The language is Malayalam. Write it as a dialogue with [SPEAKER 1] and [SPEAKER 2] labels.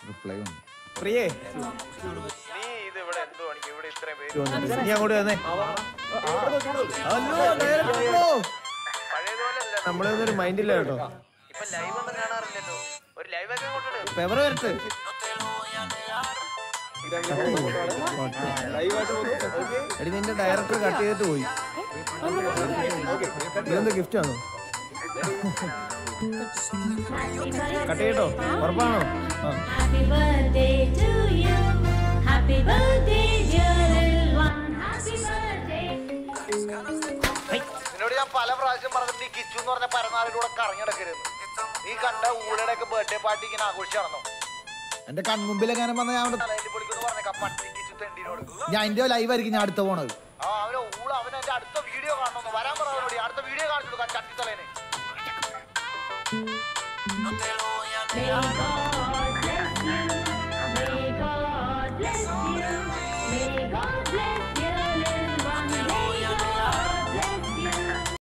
[SPEAKER 1] റിപ്ലൈ വന്നു
[SPEAKER 2] പ്രിയേ
[SPEAKER 3] നീ ഇത് ഇവിടെ എന്തോ എനിക്ക് ഇവിടെ ഇത്രയും പേര്
[SPEAKER 2] നീ അങ്ങോട്ട് വന്നേ ഹലോ ഡയറക്ടർ ബ്രോ
[SPEAKER 3] പഴയതുപോലെ അല്ല
[SPEAKER 2] നമ്മളൊന്നും ഒരു മൈൻഡില്ല കേട്ടോ
[SPEAKER 3] ഇപ്പൊ ലൈവ് ഒന്നും കാണാറില്ലല്ലോ ഒരു ലൈവ് ഒക്കെ കൊണ്ടിട്ട്
[SPEAKER 2] പെവർ വരട്ടെ എടി നിന്റെ ഡയറക്ടർ കട്ട് ചെയ്തിട്ട് പോയി ഇതെന്താ ഗിഫ്റ്റ് ആണോ കട്ട് ചെയ്യട്ടോ ഉറപ്പാണോ ആ
[SPEAKER 4] Happy birthday to you. Happy birthday, dear little one. Happy birthday.
[SPEAKER 3] നിന്നോട് ഞാൻ പല പ്രാവശ്യം പറഞ്ഞു നീ കിച്ചു എന്ന് പറഞ്ഞ പരനാളിലൂടെ കറങ്ങിടക്കരുത് നീ കണ്ട ഊളയുടെ ഒക്കെ ബർത്ത്ഡേ പാർട്ടി ഇങ്ങനെ ആഘോഷിച്ച് നടന്നു
[SPEAKER 1] എന്റെ കൺമുമ്പിൽ എങ്ങനെ വന്ന ഞാൻ അവിടെ-
[SPEAKER 3] തലയിൽ പൊളിക്കുന്നു പറഞ്ഞേക്കാം പട്ടി കിച്ചു തെണ്ടിനോട്
[SPEAKER 1] ഞാൻ എന്റെ ലൈവായിരിക്കും ഞാൻ അടുത്ത പോണത്
[SPEAKER 3] ആ അവനെ ഊള അവൻ എന്റെ അടുത്ത വീഡിയോ കാണണമെന്ന് വരാൻ പറ അവനോട് അടുത്ത വീഡിയോ കാണിച്ചു കൊടുക്കാൻ ചട്ടിത്തലേനെ
[SPEAKER 4] May God bless you. May God bless you. May God